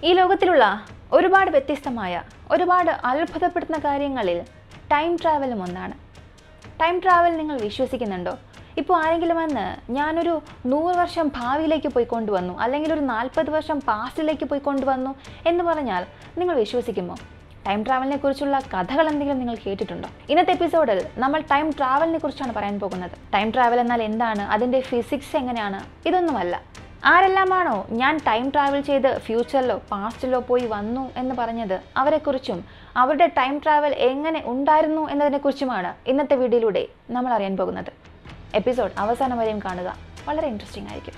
ഈ ലോകത്തിലുള്ള ഒരുപാട് വ്യത്യസ്തമായ ഒരുപാട് അത്ഭുതപ്പെടുത്തുന്ന കാര്യങ്ങളിൽ ടൈം ട്രാവലും ഒന്നാണ് ടൈം ട്രാവൽ നിങ്ങൾ വിശ്വസിക്കുന്നുണ്ടോ ഇപ്പോൾ ആരെങ്കിലും വന്ന് ഞാനൊരു നൂറ് വർഷം ഭാവിയിലേക്ക് പോയിക്കൊണ്ടുവന്നു അല്ലെങ്കിൽ ഒരു നാൽപ്പത് വർഷം പാസ്റ്റിലേക്ക് പോയിക്കൊണ്ടുവന്നു എന്ന് പറഞ്ഞാൽ നിങ്ങൾ വിശ്വസിക്കുമോ ടൈം ട്രാവലിനെ കുറിച്ചുള്ള കഥകൾ എന്തെങ്കിലും നിങ്ങൾ കേട്ടിട്ടുണ്ടോ ഇന്നത്തെ എപ്പിസോഡിൽ നമ്മൾ ടൈം ട്രാവലിനെ കുറിച്ചാണ് പറയാൻ പോകുന്നത് ടൈം ട്രാവൽ എന്നാൽ എന്താണ് അതിൻ്റെ ഫിസിക്സ് എങ്ങനെയാണ് ഇതൊന്നുമല്ല ആരെല്ലാമാണോ ഞാൻ ടൈം ട്രാവൽ ചെയ്ത് ഫ്യൂച്ചറിലോ പാസ്റ്റിലോ പോയി വന്നു എന്ന് പറഞ്ഞത് അവരെക്കുറിച്ചും അവരുടെ ടൈം ട്രാവൽ എങ്ങനെ ഉണ്ടായിരുന്നു എന്നതിനെക്കുറിച്ചുമാണ് ഇന്നത്തെ വീഡിയോയിലൂടെ നമ്മൾ അറിയാൻ പോകുന്നത് എപ്പിസോഡ് അവസാനം വരെയും കാണുക വളരെ ഇൻട്രസ്റ്റിംഗ് ആയിരിക്കും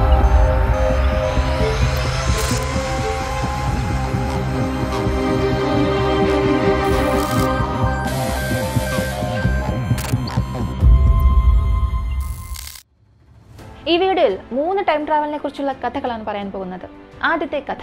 ഈ വീഡിയോയിൽ മൂന്ന് ടൈം ട്രാവലിനെ കുറിച്ചുള്ള കഥകളാണ് പറയാൻ പോകുന്നത് ആദ്യത്തെ കഥ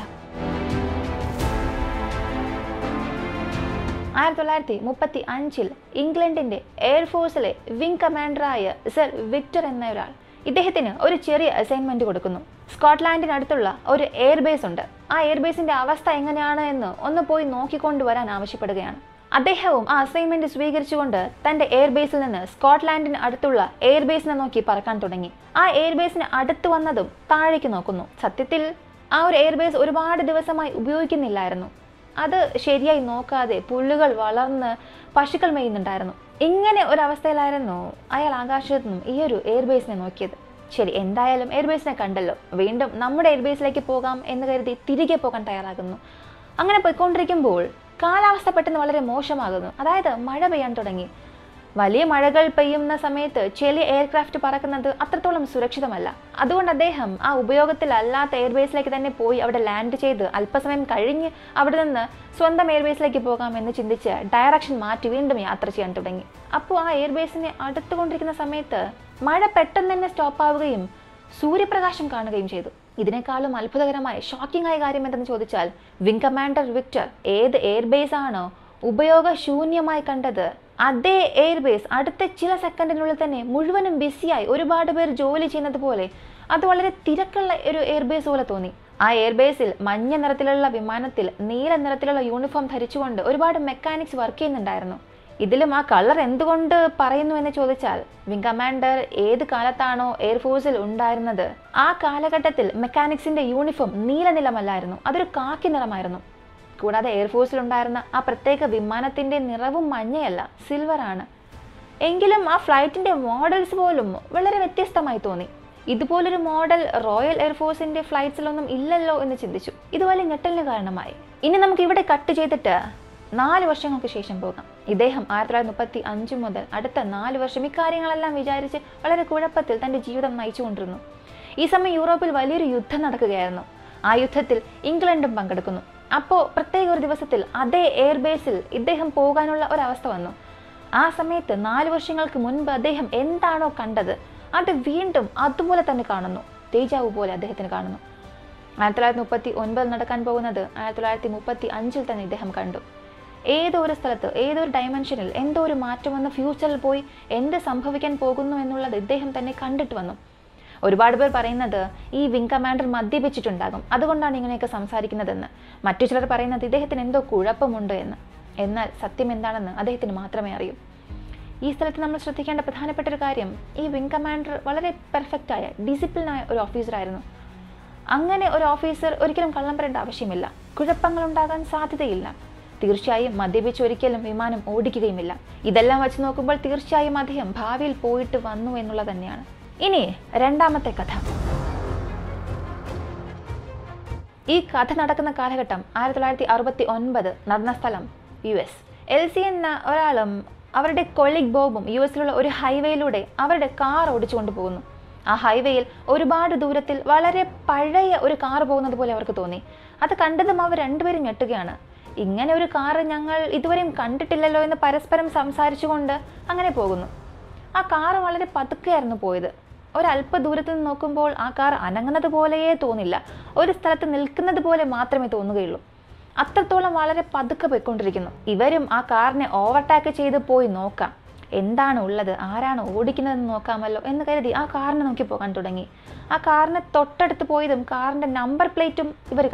ആയിരത്തി തൊള്ളായിരത്തി മുപ്പത്തി അഞ്ചിൽ ഇംഗ്ലണ്ടിന്റെ എയർഫോഴ്സിലെ വിംഗ് കമാൻഡറായ സർ വിക്ടർ എന്ന ഒരാൾ ഇദ്ദേഹത്തിന് ഒരു ചെറിയ അസൈൻമെന്റ് കൊടുക്കുന്നു സ്കോട്ട്ലാൻഡിനടുത്തുള്ള ഒരു എയർബേസ് ഉണ്ട് ആ എയർബേസിന്റെ അവസ്ഥ എങ്ങനെയാണ് എന്ന് ഒന്ന് പോയി നോക്കിക്കൊണ്ടുവരാൻ ആവശ്യപ്പെടുകയാണ് അദ്ദേഹവും ആ അസൈൻമെന്റ് സ്വീകരിച്ചുകൊണ്ട് തന്റെ എയർബേസിൽ നിന്ന് സ്കോട്ട്ലാൻഡിന് അടുത്തുള്ള എയർബേസിനെ നോക്കി പറക്കാൻ തുടങ്ങി ആ എയർബേസിന് അടുത്ത് വന്നതും താഴേക്ക് നോക്കുന്നു സത്യത്തിൽ ആ ഒരു എയർബേസ് ഒരുപാട് ദിവസമായി ഉപയോഗിക്കുന്നില്ലായിരുന്നു അത് ശരിയായി നോക്കാതെ പുല്ലുകൾ വളർന്ന് പശുക്കൾ മെയ്യുന്നുണ്ടായിരുന്നു ഇങ്ങനെ ഒരു അവസ്ഥയിലായിരുന്നു അയാൾ ആകാശത്തു നിന്നും ഈ ഒരു എയർബേസിനെ നോക്കിയത് ശരി എന്തായാലും എയർബേസിനെ കണ്ടല്ലോ വീണ്ടും നമ്മുടെ എയർബേസിലേക്ക് പോകാം എന്ന് കരുതി തിരികെ പോകാൻ തയ്യാറാകുന്നു അങ്ങനെ പോയിക്കൊണ്ടിരിക്കുമ്പോൾ കാലാവസ്ഥ പെട്ടെന്ന് വളരെ മോശമാകുന്നു അതായത് മഴ പെയ്യാൻ തുടങ്ങി വലിയ മഴകൾ പെയ്യുന്ന സമയത്ത് ചെറിയ എയർക്രാഫ്റ്റ് പറക്കുന്നത് അത്രത്തോളം സുരക്ഷിതമല്ല അതുകൊണ്ട് അദ്ദേഹം ആ ഉപയോഗത്തിലല്ലാത്ത എയർബേസിലേക്ക് തന്നെ പോയി അവിടെ ലാൻഡ് ചെയ്ത് അല്പസമയം കഴിഞ്ഞ് അവിടെ നിന്ന് സ്വന്തം എയർബേസിലേക്ക് പോകാമെന്ന് ചിന്തിച്ച് ഡയറക്ഷൻ മാറ്റി വീണ്ടും യാത്ര ചെയ്യാൻ തുടങ്ങി അപ്പോൾ ആ എയർബേസിനെ അടുത്തുകൊണ്ടിരിക്കുന്ന സമയത്ത് മഴ പെട്ടെന്ന് തന്നെ സ്റ്റോപ്പ് ആവുകയും സൂര്യപ്രകാശം കാണുകയും ചെയ്തു ഇതിനേക്കാളും അത്ഭുതകരമായ ഷോക്കിംഗ് ആയ കാര്യം എന്തെന്ന് ചോദിച്ചാൽ വിംഗ് കമാൻഡർ വിക്ടർ ഏത് എയർബേസ് ആണോ ഉപയോഗശൂന്യമായി കണ്ടത് അതേ എയർബേസ് അടുത്ത ചില സെക്കൻഡിനുള്ളിൽ തന്നെ മുഴുവനും ബിസിയായി ഒരുപാട് പേർ ജോലി ചെയ്യുന്നത് പോലെ അത് വളരെ തിരക്കുള്ള ഒരു എയർബേസ് പോലെ തോന്നി ആ എയർബേസിൽ മഞ്ഞ നിറത്തിലുള്ള വിമാനത്തിൽ നീല നിറത്തിലുള്ള യൂണിഫോം ധരിച്ചുകൊണ്ട് ഒരുപാട് മെക്കാനിക്സ് വർക്ക് ചെയ്യുന്നുണ്ടായിരുന്നു ഇതിലും ആ കളർ എന്തുകൊണ്ട് പറയുന്നു എന്ന് ചോദിച്ചാൽ വിംഗ് കമാൻഡർ ഏത് കാലത്താണോ എയർഫോഴ്സിൽ ഉണ്ടായിരുന്നത് ആ കാലഘട്ടത്തിൽ മെക്കാനിക്സിന്റെ യൂണിഫോം നീല നിലമല്ലായിരുന്നു അതൊരു കാക്കി നിറമായിരുന്നു കൂടാതെ എയർഫോഴ്സിൽ ഉണ്ടായിരുന്ന ആ പ്രത്യേക വിമാനത്തിന്റെ നിറവും മഞ്ഞയല്ല സിൽവർ ആണ് എങ്കിലും ആ ഫ്ലൈറ്റിന്റെ മോഡൽസ് പോലും വളരെ വ്യത്യസ്തമായി തോന്നി ഇതുപോലൊരു മോഡൽ റോയൽ എയർഫോഴ്സിന്റെ ഫ്ലൈറ്റ്സിലൊന്നും ഇല്ലല്ലോ എന്ന് ചിന്തിച്ചു ഇതുപോലെ ഞെട്ടലിന് കാരണമായി ഇനി നമുക്ക് ഇവിടെ കട്ട് ചെയ്തിട്ട് നാല് വർഷങ്ങൾക്ക് ശേഷം പോകാം ഇദ്ദേഹം ആയിരത്തി തൊള്ളായിരത്തി മുപ്പത്തി അഞ്ച് മുതൽ അടുത്ത നാല് വർഷം ഇക്കാര്യങ്ങളെല്ലാം വിചാരിച്ച് വളരെ കുഴപ്പത്തിൽ തന്റെ ജീവിതം നയിച്ചുകൊണ്ടിരുന്നു ഈ സമയം യൂറോപ്പിൽ വലിയൊരു യുദ്ധം നടക്കുകയായിരുന്നു ആ യുദ്ധത്തിൽ ഇംഗ്ലണ്ടും പങ്കെടുക്കുന്നു അപ്പോൾ പ്രത്യേക ഒരു ദിവസത്തിൽ അതേ എയർബേസിൽ ഇദ്ദേഹം പോകാനുള്ള ഒരവസ്ഥ വന്നു ആ സമയത്ത് നാല് വർഷങ്ങൾക്ക് മുൻപ് അദ്ദേഹം എന്താണോ കണ്ടത് അത് വീണ്ടും അതുപോലെ തന്നെ കാണുന്നു തേജാവ് പോലെ അദ്ദേഹത്തിന് കാണുന്നു ആയിരത്തി തൊള്ളായിരത്തി മുപ്പത്തി ഒൻപതിൽ നടക്കാൻ പോകുന്നത് ആയിരത്തി തൊള്ളായിരത്തി മുപ്പത്തി അഞ്ചിൽ തന്നെ ഇദ്ദേഹം കണ്ടു ഏതോ ഒരു സ്ഥലത്ത് ഏതോ ഒരു ഡയമെൻഷനിൽ എന്തോ ഒരു മാറ്റം വന്ന് ഫ്യൂച്ചറിൽ പോയി എന്ത് സംഭവിക്കാൻ പോകുന്നു എന്നുള്ളത് ഇദ്ദേഹം തന്നെ കണ്ടിട്ട് വന്നു ഒരുപാട് പേർ പറയുന്നത് ഈ വിംഗ് കമാൻഡർ മദ്യപിച്ചിട്ടുണ്ടാകും അതുകൊണ്ടാണ് ഇങ്ങനെയൊക്കെ സംസാരിക്കുന്നതെന്ന് മറ്റു ചിലർ പറയുന്നത് ഇദ്ദേഹത്തിന് എന്തോ കുഴപ്പമുണ്ട് എന്ന് എന്നാൽ സത്യം എന്താണെന്ന് അദ്ദേഹത്തിന് മാത്രമേ അറിയൂ ഈ സ്ഥലത്ത് നമ്മൾ ശ്രദ്ധിക്കേണ്ട പ്രധാനപ്പെട്ട ഒരു കാര്യം ഈ വിംഗ് കമാൻഡർ വളരെ പെർഫെക്റ്റായ ഡിസിപ്ലിനായ ഒരു ഓഫീസറായിരുന്നു അങ്ങനെ ഒരു ഓഫീസർ ഒരിക്കലും കള്ളം പറയേണ്ട ആവശ്യമില്ല കുഴപ്പങ്ങൾ ഉണ്ടാകാൻ സാധ്യതയില്ല തീർച്ചയായും മദ്യപിച്ച് ഒരിക്കലും വിമാനം ഓടിക്കുകയുമില്ല ഇതെല്ലാം വെച്ച് നോക്കുമ്പോൾ തീർച്ചയായും അദ്ദേഹം ഭാവിയിൽ പോയിട്ട് വന്നു എന്നുള്ളത് തന്നെയാണ് ഇനി രണ്ടാമത്തെ കഥ ഈ കഥ നടക്കുന്ന കാലഘട്ടം ആയിരത്തി തൊള്ളായിരത്തി അറുപത്തി ഒൻപത് നടന്ന സ്ഥലം യു എസ് എൽ സി എന്ന ഒരാളും അവരുടെ കൊളിക് ബോബും യു എസിലുള്ള ഒരു ഹൈവേയിലൂടെ അവരുടെ കാർ ഓടിച്ചുകൊണ്ട് പോകുന്നു ആ ഹൈവേയിൽ ഒരുപാട് ദൂരത്തിൽ വളരെ പഴയ ഒരു കാർ പോകുന്നത് പോലെ അവർക്ക് തോന്നി അത് കണ്ടതും അവർ രണ്ടുപേരും ഞെട്ടുകയാണ് ഇങ്ങനെ ഒരു കാറ് ഞങ്ങൾ ഇതുവരെയും കണ്ടിട്ടില്ലല്ലോ എന്ന് പരസ്പരം സംസാരിച്ചുകൊണ്ട് അങ്ങനെ പോകുന്നു ആ കാറ് വളരെ പതുക്കെയായിരുന്നു പോയത് ഒരല്പ ദൂരത്ത് നിന്ന് നോക്കുമ്പോൾ ആ കാർ അനങ്ങുന്നത് പോലെയേ തോന്നില്ല ഒരു സ്ഥലത്ത് നിൽക്കുന്നത് പോലെ മാത്രമേ തോന്നുകയുള്ളൂ അത്രത്തോളം വളരെ പതുക്കെ പോയിക്കൊണ്ടിരിക്കുന്നു ഇവരും ആ കാറിനെ ഓവർടേക്ക് ചെയ്ത് പോയി നോക്കാം എന്താണ് ഉള്ളത് ആരാണ് ഓടിക്കുന്നതെന്ന് നോക്കാമല്ലോ എന്ന് കരുതി ആ കാറിനെ നോക്കി പോകാൻ തുടങ്ങി ആ കാറിനെ തൊട്ടടുത്ത് പോയതും കാറിൻ്റെ നമ്പർ പ്ലേറ്റും ഇവർ കണ്ടു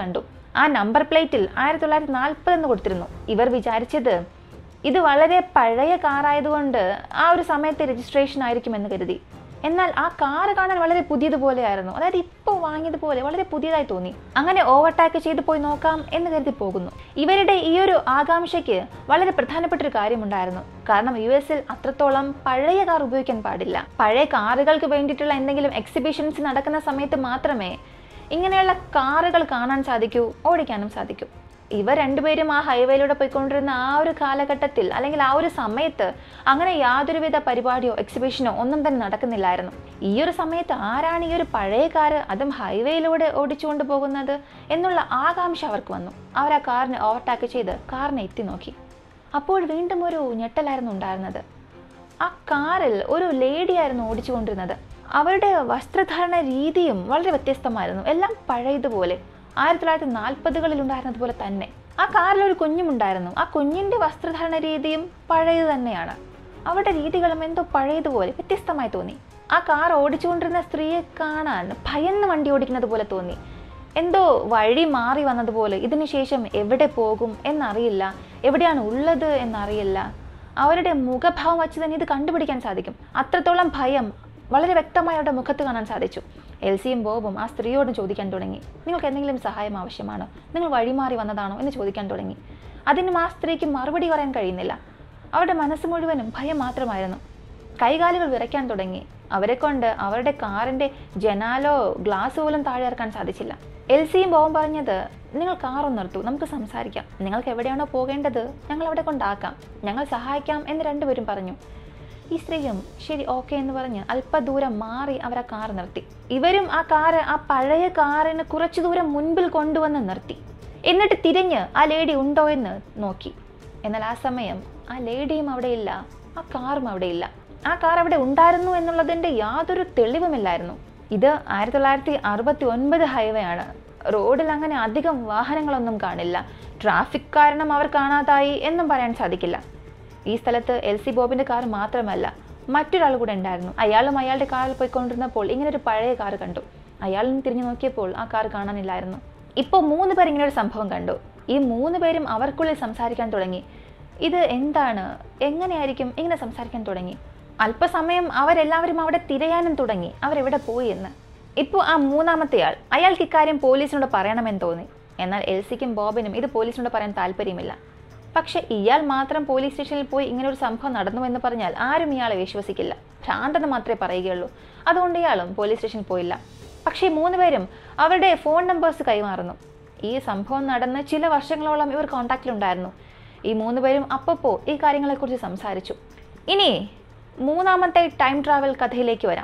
ആ നമ്പർ പ്ലേറ്റിൽ ആയിരത്തി തൊള്ളായിരത്തി നാൽപ്പത് എന്ന് കൊടുത്തിരുന്നു ഇവർ വിചാരിച്ചത് ഇത് വളരെ പഴയ കാറായതുകൊണ്ട് ആ ഒരു സമയത്തെ രജിസ്ട്രേഷൻ ആയിരിക്കുമെന്ന് കരുതി എന്നാൽ ആ കാറ് കാണാൻ വളരെ പുതിയതുപോലെയായിരുന്നു അതായത് ഇപ്പോൾ വാങ്ങിയതുപോലെ വളരെ പുതിയതായി തോന്നി അങ്ങനെ ഓവർടേക്ക് ചെയ്ത് പോയി നോക്കാം എന്ന് കരുതി പോകുന്നു ഇവരുടെ ഈ ഒരു ആകാംക്ഷയ്ക്ക് വളരെ പ്രധാനപ്പെട്ട ഒരു കാര്യമുണ്ടായിരുന്നു കാരണം യു എസിൽ അത്രത്തോളം പഴയ കാർ ഉപയോഗിക്കാൻ പാടില്ല പഴയ കാറുകൾക്ക് വേണ്ടിയിട്ടുള്ള എന്തെങ്കിലും എക്സിബിഷൻസ് നടക്കുന്ന സമയത്ത് മാത്രമേ ഇങ്ങനെയുള്ള കാറുകൾ കാണാൻ സാധിക്കൂ ഓടിക്കാനും സാധിക്കൂ ഇവർ രണ്ടുപേരും ആ ഹൈവേയിലൂടെ പോയിക്കൊണ്ടിരുന്ന ആ ഒരു കാലഘട്ടത്തിൽ അല്ലെങ്കിൽ ആ ഒരു സമയത്ത് അങ്ങനെ യാതൊരുവിധ പരിപാടിയോ എക്സിബിഷനോ ഒന്നും തന്നെ നടക്കുന്നില്ലായിരുന്നു ഈ ഒരു സമയത്ത് ആരാണ് ഈ ഒരു പഴയ കാറ് അതും ഹൈവേയിലൂടെ ഓടിച്ചുകൊണ്ട് പോകുന്നത് എന്നുള്ള ആകാംക്ഷ അവർക്ക് വന്നു അവർ ആ കാറിനെ ഓവർടേക്ക് ചെയ്ത് കാറിനെ എത്തി നോക്കി അപ്പോൾ വീണ്ടും ഒരു ഞെട്ടലായിരുന്നു ഉണ്ടായിരുന്നത് ആ കാറിൽ ഒരു ലേഡിയായിരുന്നു ഓടിച്ചുകൊണ്ടിരുന്നത് അവരുടെ വസ്ത്രധാരണ രീതിയും വളരെ വ്യത്യസ്തമായിരുന്നു എല്ലാം പഴയതുപോലെ ആയിരത്തി തൊള്ളായിരത്തി നാൽപ്പതുകളിൽ ഉണ്ടായിരുന്നത് പോലെ തന്നെ ആ കാറിൽ ഒരു കുഞ്ഞുമുണ്ടായിരുന്നു ആ കുഞ്ഞിന്റെ വസ്ത്രധാരണ രീതിയും പഴയത് തന്നെയാണ് അവരുടെ രീതികളും എന്തോ പഴയതുപോലെ വ്യത്യസ്തമായി തോന്നി ആ കാർ ഓടിച്ചുകൊണ്ടിരുന്ന സ്ത്രീയെ കാണാൻ ഭയന്ന് വണ്ടി ഓടിക്കുന്നത് പോലെ തോന്നി എന്തോ വഴി മാറി വന്നതുപോലെ ഇതിനുശേഷം എവിടെ പോകും എന്നറിയില്ല എവിടെയാണ് ഉള്ളത് എന്നറിയില്ല അവരുടെ മുഖഭാവം വെച്ച് തന്നെ ഇത് കണ്ടുപിടിക്കാൻ സാധിക്കും അത്രത്തോളം ഭയം വളരെ വ്യക്തമായി അവരുടെ മുഖത്ത് കാണാൻ സാധിച്ചു എൽസിയും ബോബും ആ സ്ത്രീയോടും ചോദിക്കാൻ തുടങ്ങി നിങ്ങൾക്ക് എന്തെങ്കിലും സഹായം ആവശ്യമാണോ നിങ്ങൾ വഴിമാറി വന്നതാണോ എന്ന് ചോദിക്കാൻ തുടങ്ങി അതിനും ആ സ്ത്രീക്ക് മറുപടി പറയാൻ കഴിയുന്നില്ല അവരുടെ മനസ്സ് മുഴുവനും ഭയം മാത്രമായിരുന്നു കൈകാലുകൾ വിറയ്ക്കാൻ തുടങ്ങി അവരെ കൊണ്ട് അവരുടെ കാറിന്റെ ജനാലോ ഗ്ലാസ് പോലും താഴെ ഇറക്കാൻ സാധിച്ചില്ല എൽസിയും ബോബും പറഞ്ഞത് നിങ്ങൾ കാർ ഒന്ന് നിർത്തൂ നമുക്ക് സംസാരിക്കാം നിങ്ങൾക്ക് എവിടെയാണോ പോകേണ്ടത് ഞങ്ങൾ അവിടെ കൊണ്ടാക്കാം ഞങ്ങൾ സഹായിക്കാം എന്ന് രണ്ടുപേരും പറഞ്ഞു ഈ സ്ത്രീയും ശരി ഓക്കെ എന്ന് പറഞ്ഞ് അല്പദൂരം മാറി അവർ ആ കാർ നിർത്തി ഇവരും ആ കാറ് ആ പഴയ കാറിന് കുറച്ചു ദൂരം മുൻപിൽ കൊണ്ടുവന്ന് നിർത്തി എന്നിട്ട് തിരിഞ്ഞ് ആ ലേഡി ഉണ്ടോ എന്ന് നോക്കി എന്നാൽ ആ സമയം ആ ലേഡിയും അവിടെ ഇല്ല ആ കാറും അവിടെ ഇല്ല ആ കാർ അവിടെ ഉണ്ടായിരുന്നു എന്നുള്ളതിൻ്റെ യാതൊരു തെളിവുമില്ലായിരുന്നു ഇത് ആയിരത്തി തൊള്ളായിരത്തി അറുപത്തി ഒൻപത് ഹൈവേ ആണ് റോഡിൽ അങ്ങനെ അധികം വാഹനങ്ങളൊന്നും കാണില്ല ട്രാഫിക് കാരണം അവർ കാണാതായി എന്നും പറയാൻ സാധിക്കില്ല ഈ സ്ഥലത്ത് എൽ സി ബോബിന്റെ കാർ മാത്രമല്ല മറ്റൊരാൾ കൂടെ ഉണ്ടായിരുന്നു അയാളും അയാളുടെ കാറിൽ പോയിക്കൊണ്ടിരുന്നപ്പോൾ ഇങ്ങനെ ഒരു പഴയ കാർ കണ്ടു അയാളിൽ നിന്ന് തിരിഞ്ഞു നോക്കിയപ്പോൾ ആ കാർ കാണാനില്ലായിരുന്നു ഇപ്പോൾ മൂന്ന് പേർ ഇങ്ങനെ ഒരു സംഭവം കണ്ടു ഈ മൂന്ന് പേരും അവർക്കുള്ളിൽ സംസാരിക്കാൻ തുടങ്ങി ഇത് എന്താണ് എങ്ങനെയായിരിക്കും ഇങ്ങനെ സംസാരിക്കാൻ തുടങ്ങി അല്പസമയം അവരെല്ലാവരും അവിടെ തിരയാനും തുടങ്ങി അവരെവിടെ പോയി എന്ന് ഇപ്പോൾ ആ മൂന്നാമത്തെയാൾ അയാൾക്ക് ഇക്കാര്യം പോലീസിനോട് പറയണമെന്ന് തോന്നി എന്നാൽ എൽസിക്കും ബോബിനും ഇത് പോലീസിനോട് പറയാൻ താല്പര്യമില്ല പക്ഷെ ഇയാൾ മാത്രം പോലീസ് സ്റ്റേഷനിൽ പോയി ഇങ്ങനെ ഒരു സംഭവം നടന്നു എന്ന് പറഞ്ഞാൽ ആരും ഇയാളെ വിശ്വസിക്കില്ല ഭ്രാന്തെന്ന് മാത്രമേ പറയുകയുള്ളൂ അതുകൊണ്ട് ഇയാളും പോലീസ് സ്റ്റേഷനിൽ പോയില്ല പക്ഷേ ഈ മൂന്ന് പേരും അവരുടെ ഫോൺ നമ്പേഴ്സ് കൈമാറുന്നു ഈ സംഭവം നടന്ന് ചില വർഷങ്ങളോളം ഇവർ കോൺടാക്റ്റിലുണ്ടായിരുന്നു ഈ മൂന്ന് പേരും അപ്പപ്പോൾ ഈ കാര്യങ്ങളെക്കുറിച്ച് സംസാരിച്ചു ഇനി മൂന്നാമത്തെ ടൈം ട്രാവൽ കഥയിലേക്ക് വരാം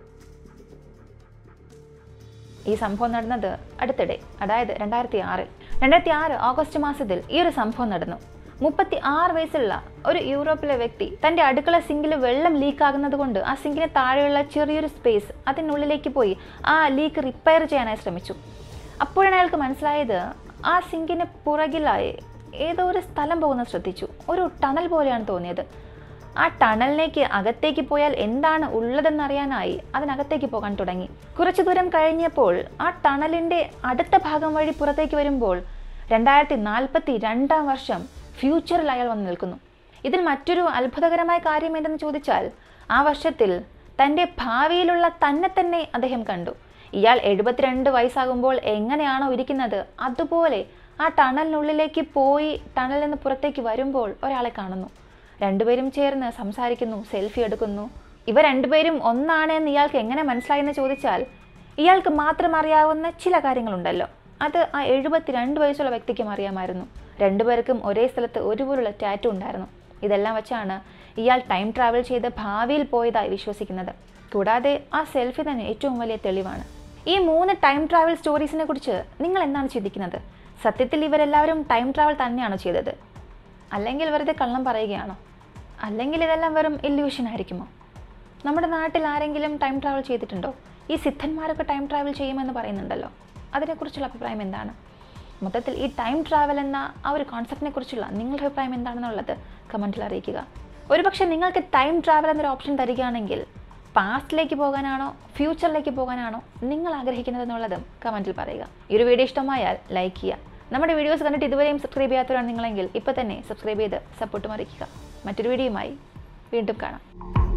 ഈ സംഭവം നടന്നത് അടുത്തിടെ അതായത് രണ്ടായിരത്തി ആറിൽ രണ്ടായിരത്തി ആറ് ഓഗസ്റ്റ് മാസത്തിൽ ഈ ഒരു സംഭവം നടന്നു മുപ്പത്തി ആറ് വയസ്സുള്ള ഒരു യൂറോപ്പിലെ വ്യക്തി തന്റെ അടുക്കള സിങ്കിൽ വെള്ളം ലീക്ക് ആകുന്നത് കൊണ്ട് ആ സിങ്കിന് താഴെയുള്ള ചെറിയൊരു സ്പേസ് അതിനുള്ളിലേക്ക് പോയി ആ ലീക്ക് റിപ്പയർ ചെയ്യാനായി ശ്രമിച്ചു അപ്പോഴാണ് അയാൾക്ക് മനസ്സിലായത് ആ സിങ്കിന് പുറകിലായി ഏതോ ഒരു സ്ഥലം പോകുന്നത് ശ്രദ്ധിച്ചു ഒരു ടണൽ പോലെയാണ് തോന്നിയത് ആ ടണലിലേക്ക് അകത്തേക്ക് പോയാൽ എന്താണ് ഉള്ളതെന്നറിയാനായി അതിനകത്തേക്ക് പോകാൻ തുടങ്ങി കുറച്ചു ദൂരം കഴിഞ്ഞപ്പോൾ ആ ടണലിന്റെ അടുത്ത ഭാഗം വഴി പുറത്തേക്ക് വരുമ്പോൾ രണ്ടായിരത്തി നാൽപ്പത്തി രണ്ടാം വർഷം ഫ്യൂച്ചറിൽ അയാൾ വന്ന് നിൽക്കുന്നു ഇതിൽ മറ്റൊരു അത്ഭുതകരമായ കാര്യം എന്തെന്ന് ചോദിച്ചാൽ ആ വർഷത്തിൽ തൻ്റെ ഭാവിയിലുള്ള തന്നെ തന്നെ അദ്ദേഹം കണ്ടു ഇയാൾ എഴുപത്തിരണ്ട് വയസ്സാകുമ്പോൾ എങ്ങനെയാണോ ഇരിക്കുന്നത് അതുപോലെ ആ ടണലിനുള്ളിലേക്ക് പോയി ടണലിൽ നിന്ന് പുറത്തേക്ക് വരുമ്പോൾ ഒരാളെ കാണുന്നു രണ്ടുപേരും ചേർന്ന് സംസാരിക്കുന്നു സെൽഫി എടുക്കുന്നു ഇവ രണ്ടുപേരും ഒന്നാണ് എന്ന് ഇയാൾക്ക് എങ്ങനെ മനസ്സിലായെന്ന് ചോദിച്ചാൽ ഇയാൾക്ക് മാത്രം അറിയാവുന്ന ചില കാര്യങ്ങളുണ്ടല്ലോ അത് ആ എഴുപത്തിരണ്ട് വയസ്സുള്ള വ്യക്തിക്കും അറിയാമായിരുന്നു രണ്ടുപേർക്കും ഒരേ സ്ഥലത്ത് ഒരുപോലുള്ള ടാറ്റു ഉണ്ടായിരുന്നു ഇതെല്ലാം വെച്ചാണ് ഇയാൾ ടൈം ട്രാവൽ ചെയ്ത് ഭാവിയിൽ പോയതായി വിശ്വസിക്കുന്നത് കൂടാതെ ആ സെൽഫി തന്നെ ഏറ്റവും വലിയ തെളിവാണ് ഈ മൂന്ന് ടൈം ട്രാവൽ സ്റ്റോറീസിനെ കുറിച്ച് നിങ്ങൾ എന്താണ് ചിന്തിക്കുന്നത് സത്യത്തിൽ ഇവരെല്ലാവരും ടൈം ട്രാവൽ തന്നെയാണോ ചെയ്തത് അല്ലെങ്കിൽ വെറുതെ കള്ളം പറയുകയാണോ അല്ലെങ്കിൽ ഇതെല്ലാം വെറും ഇല്യൂഷൻ ആയിരിക്കുമോ നമ്മുടെ നാട്ടിൽ ആരെങ്കിലും ടൈം ട്രാവൽ ചെയ്തിട്ടുണ്ടോ ഈ സിദ്ധന്മാരൊക്കെ ടൈം ട്രാവൽ ചെയ്യുമെന്ന് പറയുന്നുണ്ടല്ലോ അതിനെക്കുറിച്ചുള്ള അഭിപ്രായം എന്താണ് മൊത്തത്തിൽ ഈ ടൈം ട്രാവൽ എന്ന ആ ഒരു കോൺസെപ്റ്റിനെ കുറിച്ചുള്ള നിങ്ങളുടെ അഭിപ്രായം എന്താണെന്നുള്ളത് കമൻറ്റിൽ അറിയിക്കുക ഒരുപക്ഷെ നിങ്ങൾക്ക് ടൈം ട്രാവൽ എന്നൊരു ഓപ്ഷൻ തരികയാണെങ്കിൽ പാസ്റ്റിലേക്ക് പോകാനാണോ ഫ്യൂച്ചറിലേക്ക് പോകാനാണോ നിങ്ങൾ ആഗ്രഹിക്കുന്നത് എന്നുള്ളതും കമൻറ്റിൽ പറയുക ഈ ഒരു വീഡിയോ ഇഷ്ടമായാൽ ലൈക്ക് ചെയ്യുക നമ്മുടെ വീഡിയോസ് കണ്ടിട്ട് ഇതുവരെയും സബ്സ്ക്രൈബ് ചെയ്യാത്തവരാണ് നിങ്ങളെങ്കിൽ ഇപ്പോൾ തന്നെ സബ്സ്ക്രൈബ് ചെയ്ത് സപ്പോർട്ട് മറിക്കുക മറ്റൊരു വീഡിയോയുമായി വീണ്ടും കാണാം